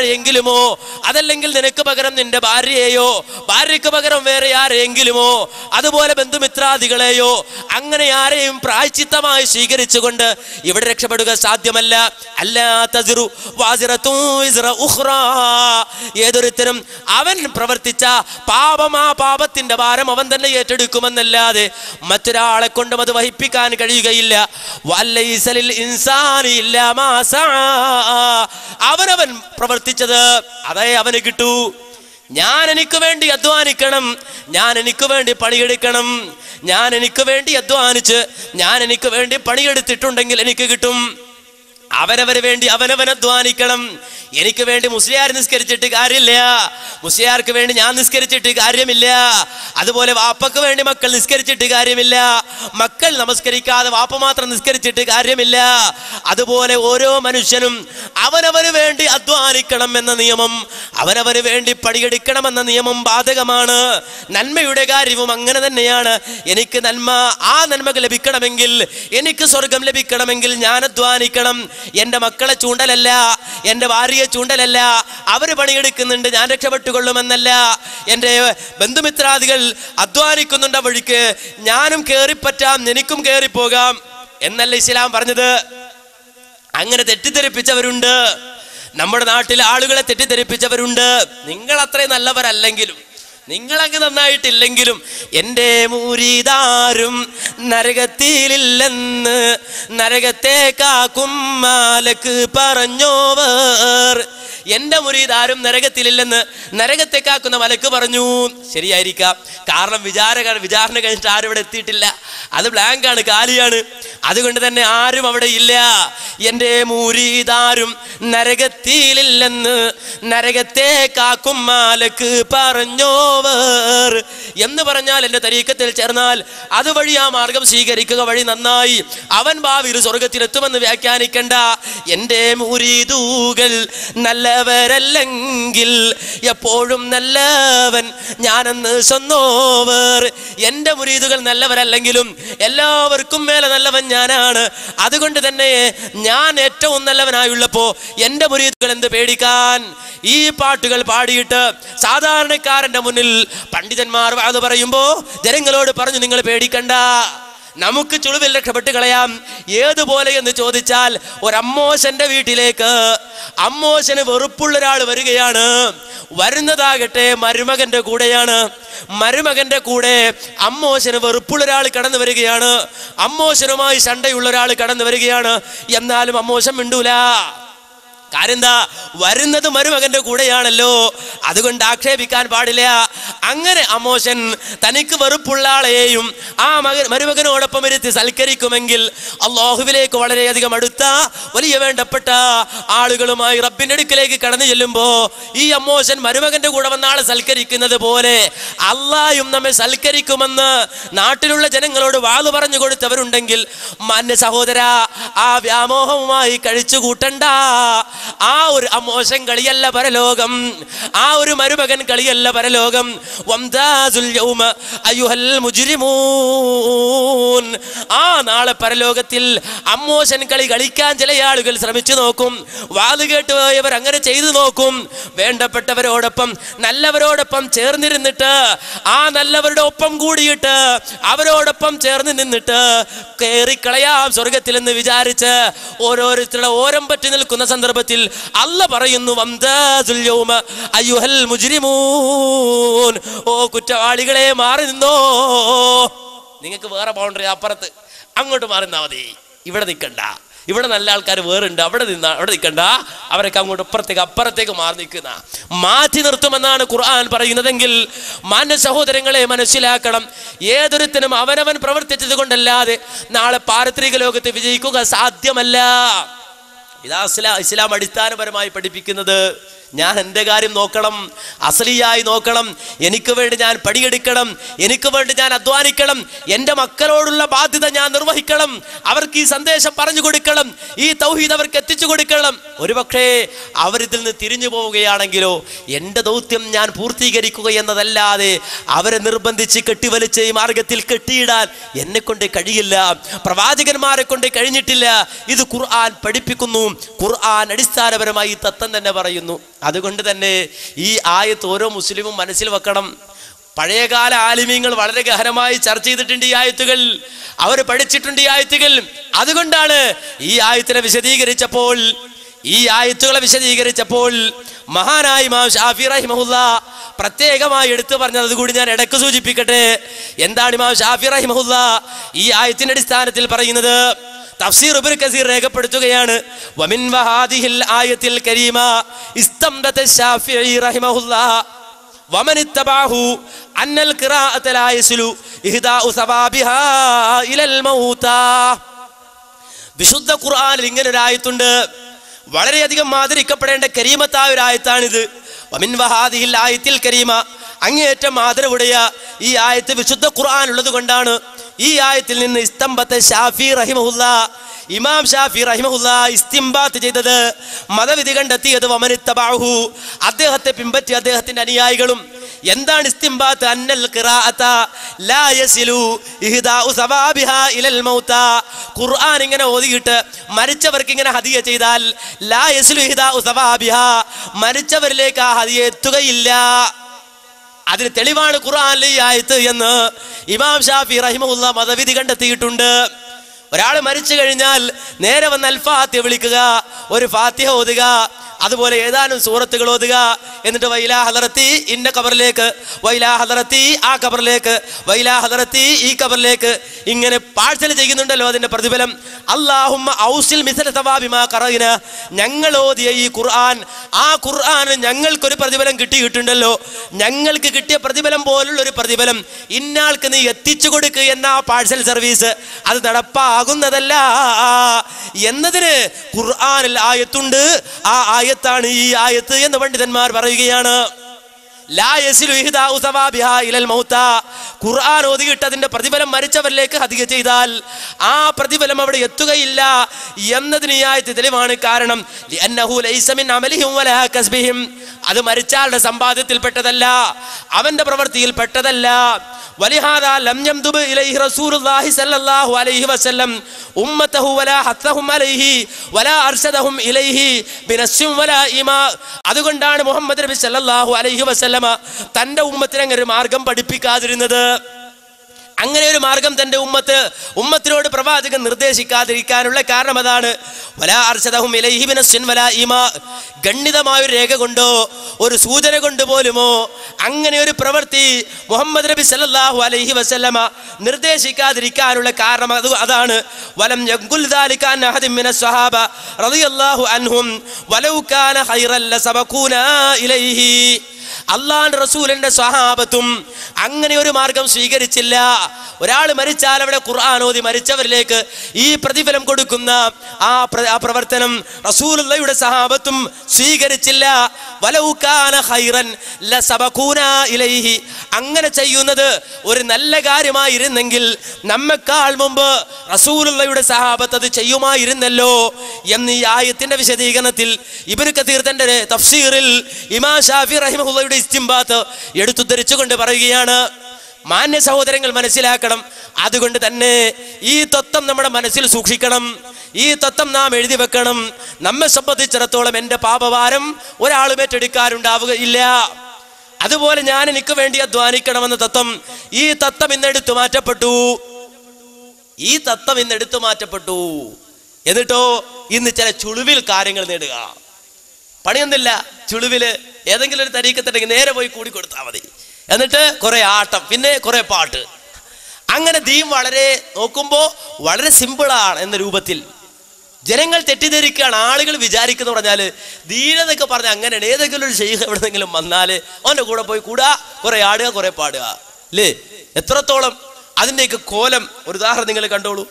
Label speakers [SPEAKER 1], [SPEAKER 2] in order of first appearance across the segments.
[SPEAKER 1] ആരെയെങ്കിലുമോ അതല്ലെങ്കിൽ നിനക്ക് പകരം നിന്റെ ഭാര്യയെയോ ഭാര്യയ്ക്ക് പകരം വേറെ ആരെയെങ്കിലുമോ അതുപോലെ ബന്ധുമിത്രാദികളെയോ അങ്ങനെ ആരെയും പ്രായച്ചിത്തമായി സ്വീകരിച്ചുകൊണ്ട് ഇവിടെ രക്ഷപ്പെടുക സാധ്യമല്ല അല്ലാ തസിറു വാസിറത്തും വിസ്റ ഉഖ്റാ. ഏതൊരുത്തരും അവൻ പ്രവർത്തിച്ച പാപം ആ പാപത്തിന്റെ ഭാരം അവൻ തന്നെ ഏറ്റെടുക്കുമെന്നല്ലാതെ മറ്റൊരാളെ കൊണ്ടും അത് വഹിപ്പിക്കാൻ കഴിയുകയില്ല വല്ലൈസലിൽ ഇൻസാനി ഇല്ലാ മാ സആ. അവനവൻ പ്രവർത്തിച്ചത് അതേ അവന് കിട്ടൂ ഞാൻ എനിക്ക് വേണ്ടി അധ്വാനിക്കണം ഞാൻ എനിക്ക് വേണ്ടി പണിയെടുക്കണം ഞാൻ എനിക്ക് വേണ്ടി അധ്വാനിച്ച് ഞാൻ എനിക്ക് വേണ്ടി പണിയെടുത്തിട്ടുണ്ടെങ്കിൽ എനിക്ക് കിട്ടും അവനവന് വേണ്ടി അവനവൻ അധ്വാനിക്കണം എനിക്ക് വേണ്ടി മുസ്ലിയാർ നിസ്കരിച്ചിട്ട് കാര്യമില്ല മുസ്ലിയാർക്ക് വേണ്ടി ഞാൻ നിസ്കരിച്ചിട്ട് കാര്യമില്ല അതുപോലെ വാപ്പക്ക് വേണ്ടി മക്കൾ നിസ്കരിച്ചിട്ട് കാര്യമില്ല മക്കൾ നമസ്കരിക്കാതെ വാപ്പ മാത്രം നിസ്കരിച്ചിട്ട് കാര്യമില്ല അതുപോലെ ഓരോ മനുഷ്യനും അവനവന് വേണ്ടി അധ്വാനിക്കണം എന്ന നിയമം അവനവന് വേണ്ടി പണിയെടുക്കണമെന്ന നിയമം ബാധകമാണ് നന്മയുടെ കാര്യവും അങ്ങനെ തന്നെയാണ് എനിക്ക് നന്മ ആ നന്മകൾ ലഭിക്കണമെങ്കിൽ എനിക്ക് സ്വർഗം ലഭിക്കണമെങ്കിൽ ഞാൻ അധ്വാനിക്കണം എൻ്റെ മക്കളെ ചൂണ്ടലല്ല എൻ്റെ ഭാര്യയെ ചൂണ്ടലല്ല അവര് പണിയെടുക്കുന്നുണ്ട് ഞാൻ രക്ഷപ്പെട്ടുകൊള്ളുമെന്നല്ല എൻ്റെ ബന്ധുമിത്രാദികൾ അധ്വാനിക്കുന്നുണ്ട് ആ വഴിക്ക് ഞാനും കയറിപ്പറ്റാം എനിക്കും കയറിപ്പോകാം എന്നല്ല ഇസ്ലാം പറഞ്ഞത് അങ്ങനെ തെറ്റിദ്ധരിപ്പിച്ചവരുണ്ട് നമ്മുടെ നാട്ടിൽ ആളുകളെ തെറ്റിദ്ധരിപ്പിച്ചവരുണ്ട് നിങ്ങൾ അത്രയും നല്ലവരല്ലെങ്കിലും നിങ്ങളങ്ങ് നന്നായിട്ടില്ലെങ്കിലും എൻ്റെ മൂരിതാരും നരകത്തിലില്ലെന്ന് നരകത്തെ കാക്കും മാലക്ക് പറഞ്ഞോവർ എന്റെ മുരീദാരും നരകത്തിലില്ലെന്ന് നരകത്തെ കാക്കുന്ന മലക്ക് പറഞ്ഞു ശരിയായിരിക്കാം കാരണം വിചാര വിചാരണ കഴിഞ്ഞിട്ട് ആരും ഇവിടെ എത്തിയിട്ടില്ല അത് ബ്ലാങ്ക് ആണ് കാലിയാണ് അതുകൊണ്ട് തന്നെ ആരും അവിടെ ഇല്ല എൻ്റെ മൂരീദാരും നരകത്തിലില്ലെന്ന് നരകത്തെ കാക്കും മാലക്ക് പറഞ്ഞോവർ എന്ന് പറഞ്ഞാൽ എൻ്റെ തരീക്കത്തിൽ ചേർന്നാൽ അതുവഴി ആ മാർഗം സ്വീകരിക്കുക വഴി നന്നായി അവൻ ഭാവിയിൽ സ്വർഗത്തിലെത്തുമെന്ന് വ്യാഖ്യാനിക്കണ്ട എൻ്റെ മുരീദൂകൾ നല്ലവരല്ലെങ്കിൽ എപ്പോഴും നല്ലവൻ ഞാനെന്ന് സ്വന്നോവർ എൻ്റെ മുരീദുകൾ നല്ലവരല്ലെങ്കിലും എല്ലാവർക്കും മേലെ നല്ലവൻ ഞാനാണ് അതുകൊണ്ട് തന്നെ ഞാൻ ഏറ്റവും നല്ലവനായുള്ളപ്പോ എൻ്റെ മുരീദുകൾ എന്ത് പേടിക്കാൻ ഈ പാട്ടുകൾ പാടിയിട്ട് സാധാരണക്കാരന്റെ മുന്നിൽ പണ്ഡിതന്മാർ അത് പറയുമ്പോ ജനങ്ങളോട് പറഞ്ഞു നിങ്ങൾ പേടിക്കണ്ട നമുക്ക് ചുളിവിൽ രക്ഷപ്പെട്ട് കളയാം ഏതുപോലെ എന്ന് ചോദിച്ചാൽ ഒരമ്മോശന്റെ വീട്ടിലേക്ക് അമ്മോശന് വെറുപ്പുള്ള ഒരാൾ വരികയാണ് വരുന്നതാകട്ടെ മരുമകന്റെ കൂടെയാണ് മരുമകന്റെ കൂടെ അമ്മോശന് വെറുപ്പുള്ള ഒരാൾ കടന്നു വരികയാണ് അമ്മോശനുമായി ശണ്ടയുള്ള ഒരാൾ കടന്നു വരികയാണ് എന്നാലും അമ്മോശൻ മിണ്ടൂല കാര്യം എന്താ വരുന്നത് മരുമകന്റെ കൂടെയാണല്ലോ അതുകൊണ്ട് ആക്ഷേപിക്കാൻ പാടില്ല അങ്ങനെ അമോശൻ തനിക്ക് വെറുപ്പുള്ള ആളെയും ആ മകൻ മരുമകനോടൊപ്പം ഇരുത്തി സൽക്കരിക്കുമെങ്കിൽ അള്ളാഹുവിലേക്ക് വളരെയധികം അടുത്ത വലിയ വേണ്ടപ്പെട്ട ആളുകളുമായി റബ്ബിന്റെ അടുക്കിലേക്ക് കടന്നു ചെല്ലുമ്പോ ഈ അമ്മോശൻ മരുമകന്റെ കൂടെ വന്ന ആളെ സൽക്കരിക്കുന്നത് പോലെ അള്ളായും നമ്മെ സൽക്കരിക്കുമെന്ന് നാട്ടിലുള്ള ജനങ്ങളോട് വാതു പറഞ്ഞു കൊടുത്തവരുണ്ടെങ്കിൽ മാന്യ സഹോദര ആ വ്യാമോഹവുമായി കഴിച്ചു കൂട്ടണ്ട ആ ഒരു അമോശം കളിയല്ല പരലോകം ആ ഒരു മരുമകൻ കളിയല്ല പരലോകം വംദാസുൽ യൗമ അയ്യുഹൽ മുജ്രിമൂൻ ആ നാളെ പരലോകത്തിൽ അമ്മോശൻ കളി കളിക്കാൻ ചില ആളുകൾ ശ്രമിച്ചു നോക്കും വാത് കേട്ട് പോയവർ അങ്ങനെ ചെയ്തു നോക്കും വേണ്ടപ്പെട്ടവരോടൊപ്പം നല്ലവരോടൊപ്പം ചേർന്നിരുന്നിട്ട് ആ നല്ലവരുടെ ഒപ്പം കൂടിയിട്ട് അവരോടൊപ്പം ചേർന്ന് നിന്നിട്ട് കയറിക്കളയാം സ്വർഗത്തിൽ എന്ന് വിചാരിച്ച് ഓരോരുത്തരുടെ ഓരം പറ്റി നിൽക്കുന്ന സന്ദർഭത്തിൽ അല്ല പറയുന്നു വംദാസുൽ യൗമ അയ്യുഹൽ മുജ്രിമൂൻ ഓ കുറ്റവാളികളെ മാറി നിന്നോ നിങ്ങൾക്ക് വേറെ ബൗണ്ടറി അപ്പുറത്ത് അങ്ങോട്ട് മാറി നിന്നാ മതി ഇവിടെ നിൽക്കണ്ട ഇവിടെ നല്ല ആൾക്കാർ വേറുണ്ട് അവിടെ നിന്ന അവിടെ നിൽക്കണ്ട അവരൊക്കെ അങ്ങോട്ട് ഇപ്പുറത്തേക്ക് അപ്പുറത്തേക്ക് മാറി നിൽക്കുന്ന മാറ്റി നിർത്തുമെന്നാണ് ഖുർആൻ പറയുന്നതെങ്കിൽ മാന്യ സഹോദരങ്ങളെ മനസ്സിലാക്കണം ഏതൊരുത്തനും അവനവൻ പ്രവർത്തിച്ചത് കൊണ്ടല്ലാതെ നാളെ പാരത്രിക ലോകത്ത് വിജയിക്കുക സാധ്യമല്ല ഇതാ ഇസ്ലാം ഇസ്ലാം അടിസ്ഥാനപരമായി പഠിപ്പിക്കുന്നത് ഞാൻ എൻ്റെ കാര്യം നോക്കണം അസലിയായി നോക്കണം എനിക്ക് വേണ്ടി ഞാൻ പടിയെടുക്കണം എനിക്ക് വേണ്ടി ഞാൻ അധ്വാനിക്കണം എൻ്റെ മക്കളോടുള്ള ബാധ്യത ഞാൻ നിർവഹിക്കണം അവർക്ക് ഈ സന്ദേശം പറഞ്ഞു കൊടുക്കണം ഈ തൗഹീദ് അവർക്ക് എത്തിച്ചു കൊടുക്കണം ഒരുപക്ഷേ അവരിതിൽ നിന്ന് തിരിഞ്ഞു പോവുകയാണെങ്കിലോ എൻ്റെ ദൗത്യം ഞാൻ പൂർത്തീകരിക്കുക എന്നതല്ലാതെ അവരെ നിർബന്ധിച്ച് കെട്ടിവലിച്ച് ഈ മാർഗത്തിൽ കെട്ടിയിടാൻ എന്നെ കൊണ്ട് കഴിയില്ല പ്രവാചകന്മാരെ കൊണ്ട് കഴിഞ്ഞിട്ടില്ല ഇത് ഖുർആൻ പഠിപ്പിക്കുന്നു ഖുർആൻ അടിസ്ഥാനപരമായി ഈ തത്വം തന്നെ പറയുന്നു അതുകൊണ്ട് തന്നെ ഈ ആയത്ത് ഓരോ മുസ്ലിമും മനസ്സിൽ വെക്കണം പഴയകാല ആലിമീങ്ങൾ വളരെ ഗഹനമായി ചർച്ച ചെയ്തിട്ടുണ്ട് ഈ ആയത്തുകൾ അവർ പഠിച്ചിട്ടുണ്ട് ഈ ആയത്തുകൾ അതുകൊണ്ടാണ് ഈ ആയത്തിനെ വിശദീകരിച്ചപ്പോൾ ഈ ആയത്തുകളെ വിശദീകരിച്ചപ്പോൾ മഹാനായി മാം ഷാഫി റഹിമഹുല്ല പ്രത്യേകമായി എടുത്തു പറഞ്ഞത് അതുകൂടി ഞാൻ ഇടയ്ക്ക് സൂചിപ്പിക്കട്ടെ എന്താണ് ഇമാം ഷാഫി റഹിമഹുല്ല ഈ ആയത്തിന്റെ അടിസ്ഥാനത്തിൽ പറയുന്നത് തഫ്സീർ ഇബ്നു കസീർ രേഖപ്പെടുത്തുകയാണ് വമിൻ വഹാദിഹിൽ ആയത്തിൽ കരീമ ഇസ്തംബത ഷാഫിഈ റഹിമഹുല്ലാ ومن اتبعه أن القراءة لا يصل إهداء ثوابها إلى الموتى വിശുദ്ധ ഖുർആനിൽ ഇങ്ങനെ ഒരു ആയത്തുണ്ട് വളരെയധികം മാതരിക്കപ്പെടേണ്ട കരീമത്തായ ഒരു ആയത്താണിത് വമിൻ വഹാദിഹിൽ ആയത്തിൽ കരീമ അങ്ങേയറ്റം ആദരവുடைய ഈ ആയത്ത് വിശുദ്ധ ഖുർആൻ ഉള്ളത് കൊണ്ടാണ് ഈ ആയത്തിൽ നിന്ന് ഇസ്തംബത്തെ ഷാഫി റഹിമഹുല്ല ഇമാം ഷാഫി റഹിമഹുല്ല ഇസ്തിംബാത്ത് ചെയ്തത് മതവിധി കണ്ടെത്തിയത് വമനിത്തബാഹു അദ്ദേഹത്തെ പിൻപറ്റി അദ്ദേഹത്തിന്റെ അനുയായികളും എന്താണ് ഇസ്തിംബാത്ത് അന്നൽ ഖിറാഅത ലാ യസിലു ഇഹ്ദാഉ സവാബിഹാ ഇലൽ മൗത ഖുർആൻ ഇങ്ങനെ ഓതിയിട്ട് മരിച്ചവർക്ക് ഇങ്ങനെ ഹദിയ ചെയ്താൽ ലാ യസിലു ഇഹ്ദാഉ സവാബിഹാ മരിച്ചവരിലേക്ക് ആ ഹദിയ എത്തുകയില്ല അതിന് തെളിവാണ് ഖുർആനിലെ ഈ ആയത്ത് എന്ന് ഇമാം ഷാഫി റഹിമഹുല്ല മതവിധി കണ്ടെത്തിയിട്ടുണ്ട് ഒരാൾ മരിച്ചു കഴിഞ്ഞാൽ നേരെ വന്ന് അൽ ഫാത്തിഹ വിളിക്കുക ഒരു ഫാത്തിഹ ഓതുക അതുപോലെ ഏതാനും സൂറത്തുകൾ ഓതുക എന്നിട്ട് വൈലാ ഹദറത്തി ഇന്ന കബറിലേക്ക് വൈലാ ഹദറത്തി ആ കബറിലേക്ക് വൈലാ ഹദറത്തി ഈ കബറിലേക്ക് ഇങ്ങനെ പാഴ്സൽ ചെയ്യുന്നുണ്ടല്ലോ അതിന്റെ പ്രതിഫലം അള്ളാഹുമ്മ ഔസിൽ മിസല സവാബിമാ കറയിന ഞങ്ങൾ ഓതിയ ഈ ഖുർആൻ ആ ഖുർആൻ ഞങ്ങൾക്കൊരു പ്രതിഫലം കിട്ടിയിട്ടുണ്ടല്ലോ ഞങ്ങൾക്ക് കിട്ടിയ പ്രതിഫലം പോലുള്ള ഒരു പ്രതിഫലം ഇന്നാൾക്ക് നീ എത്തിച്ചു കൊടുക്കുക എന്ന ആ പാഴ്സൽ സർവീസ് അത് നടപ്പാകുന്നതല്ല എന്നതിന് ഖുർആനിൽ ആയത്തുണ്ട് ആ ആയത്താണ് ഈ ആയത്ത് എന്ന് പണ്ഡിതന്മാർ പറയുകയാണ് ലാ യസിലു ഇഹ്ദാഉ സവാബിഹാ ഇലൽ മൗത ഖുർആൻ ഓതിയിട്ട് അതിന്റെ പ്രതിഫലം മരിച്ചവരിലേക്ക് ഹദിക ചെയ്താൽ ആ പ്രതിഫലം അവിടെ എത്തുകയില്ല എന്നതിന് ഈ ആയത്ത് തെളിവാണ് കാരണം ലിഅന്നഹു ലൈസ മിൻ അമലിഹിം വലാ കസ്ബിഹിം അത് മരിച്ചാളുടെ സമ്പാദ്യത്തിൽ പെട്ടതല്ല അവന്റെ പ്രവൃത്തിയിൽ പെട്ടതല്ല ولهذا لم يمدب إليه رسول الله صلى الله عليه وسلم أمته ولا حثهم عليه ولا أرشدهم إليه بنص ولا إيماء അതുകൊണ്ടാണ് മുഹമ്മദ് നബി സല്ലല്ലാഹു അലൈഹി വസല്ലമ തന്റെ ഉമ്മത്തിന് അങ്ങനെ ഒരു മാർഗം പഠിപ്പിക്കാതിരുന്നത് അങ്ങനെ ഒരു മാർഗം തന്റെ ഉമ്മത്ത് ഉമ്മത്തിനോട് പ്രവാചകൻ നിർദ്ദേശിക്കാതിരിക്കാനുള്ള കാരണം അതാണ് വലാ അർശദഹും ഇലൈഹി ബിനസ്സിൻ വലാ ഈമാ ഗണ്ഡിതമായ ഒരു രേഖ കൊണ്ടോ ഒരു സൂചന കൊണ്ട് പോലുമോ അങ്ങനെ ഒരു പ്രവൃത്തി മുഹമ്മദ് നബി സല്ലല്ലാഹു അലൈഹി വസല്ലമ നിർദ്ദേശിക്കാതിരിക്കാനുള്ള കാരണം അത് അതാണ് വലം യഖുൽ ദാലിക അൻ അഹദിൻ മിന സ്വഹാബ റളിയല്ലാഹു അൻഹും വലൗ കാന ഖൈറൻ ലസബഖൂനാ ഇലൈഹി അള്ളാന്റെ റസൂലിന്റെ സ്വഹാബത്തും അങ്ങനെ ഒരു മാർഗം സ്വീകരിച്ചില്ല ഒരാൾ മരിച്ചാൽ അവിടെ ഖുർആൻ ഓതി മരിച്ചവരിലേക്ക് ഈ പ്രതിഫലം കൊടുക്കുന്ന ആ പ്ര- ആ പ്രവർത്തനം റസൂലുള്ളയുടെ സഹാബത്തും സ്വീകരിച്ചില്ല വലൗകാന ഖൈറൻ ലസബഖൂനാ ഇലൈഹി അങ്ങനെ ചെയ്യുന്നത് ഒരു നല്ല കാര്യമായിരുന്നെങ്കിൽ നമ്മെക്കാൾ മുമ്പ് റസൂലുള്ളയുടെ സഹാബത്ത് അത് ചെയ്യുമായിരുന്നല്ലോ എന്ന് ഈ ആയത്തിന്റെ വിശദീകരണത്തിൽ ഇബ്നു കതീർ തന്റെ തഫ്സീറിൽ ഇമാം ഷാഫി റഹിമഹുള്ളയുടെ ഇസ്തിംബാത്ത് എടുത്തുദ്ധരിച്ചുകൊണ്ട് പറയുകയാണ് മാന്യ സഹോദരങ്ങൾ മനസ്സിലാക്കണം അതുകൊണ്ട് തന്നെ ഈ തത്വം നമ്മുടെ മനസ്സിൽ സൂക്ഷിക്കണം ഈ തത്വം നാം എഴുതി വെക്കണം നമ്മെ സംബന്ധിച്ചിടത്തോളം എൻ്റെ പാപഭാരം ഒരാളും ഏറ്റെടുക്കാറുണ്ടാവുകയില്ല അതുപോലെ ഞാൻ എനിക്ക് വേണ്ടി അധ്വാനിക്കണമെന്ന തത്വം ഈ തത്വം ഇന്ന് എടുത്തു മാറ്റപ്പെട്ടു ഈ തത്വം ഇന്ന് എടുത്തു മാറ്റപ്പെട്ടു എന്നിട്ടോ ഇന്ന് ചില ചുളിവിൽ കാര്യങ്ങൾ നേടുക പണിയൊന്നുമില്ല ചുളിവില് ഏതെങ്കിലും ഒരു തരീക്കത്തുണ്ടെങ്കിൽ നേരെ പോയി കൂടി കൊടുത്താൽ മതി എന്നിട്ട് കുറെ ആട്ടം പിന്നെ കുറെ പാട്ട് അങ്ങനെ ദീം വളരെ നോക്കുമ്പോൾ വളരെ സിമ്പിളാണ് എന്ന രൂപത്തിൽ ജനങ്ങൾ തെറ്റിദ്ധരിക്കുകയാണ് ആളുകൾ വിചാരിക്കുന്ന പറഞ്ഞാല് ദീനെന്നൊക്കെ പറഞ്ഞ അങ്ങനെയാണ് ഏതെങ്കിലും ഒരു ഷെയ്ഖ് എവിടെന്നെങ്കിലും വന്നാല് അവന്റെ കൂടെ പോയി കൂടാ കുറെ ആടുക കുറെ പാടുക അല്ലേ എത്രത്തോളം അതിന്റെയൊക്കെ കോലം ഒരു ഉദാഹരണം നിങ്ങൾ കണ്ടോളൂ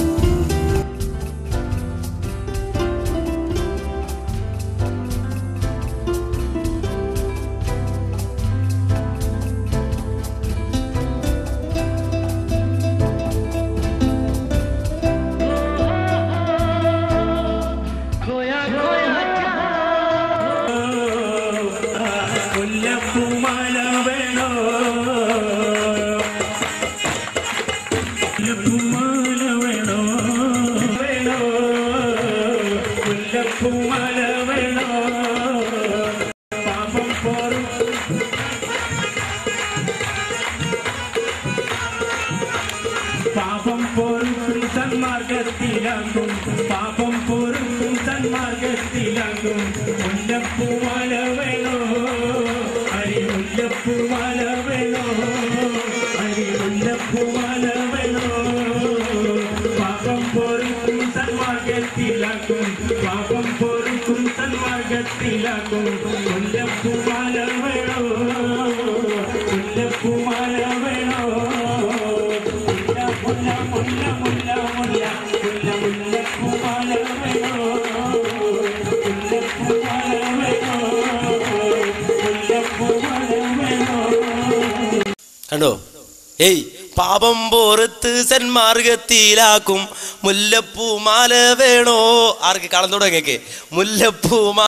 [SPEAKER 2] खोया खोया മുല്ലപ്പൂമാല വേണോ മുല്ലപ്പൂമാല വേണോ വേണോ മുല്ലപ്പൂമാല പാപം പോറും പാപം പൊറുക്കും സന്മാർഗത്തിലാക്കും പാപം പൊറുക്കും സന്മാർഗത്തിലാക്കും മുല്ലപ്പൂമാല വേണോ അരി മുല്ലപ്പൂമാല വേണോ അരി മുല്ലപ്പൂമാല വേണോ പാപം പൊറുക്കും സന്മാർഗത്തിലാക്കും പാപം പൊറുക്കും സന്മാർഗത്തിലാക്കും മുല്ലപ്പൂമാല വേണോ മുല്ലപ്പൂമാല വേണോ മുല്ല മുല്ല മുല്ല മുല്ല മുല്ല മുല്ല പൂമാല വേണോ മുല്ല പൂമാല വേണോ മുല്ല പൂമാല വേണോ
[SPEAKER 1] കണ്ടോ ഏയ് പാപം പോറത്ത് സന്മാർഗത്തിലാക്കും മുല്ലപ്പൂ മാല വേണോ ആർക്ക് കളം തുടങ്ങിയൊക്കെ മുല്ലപ്പൂ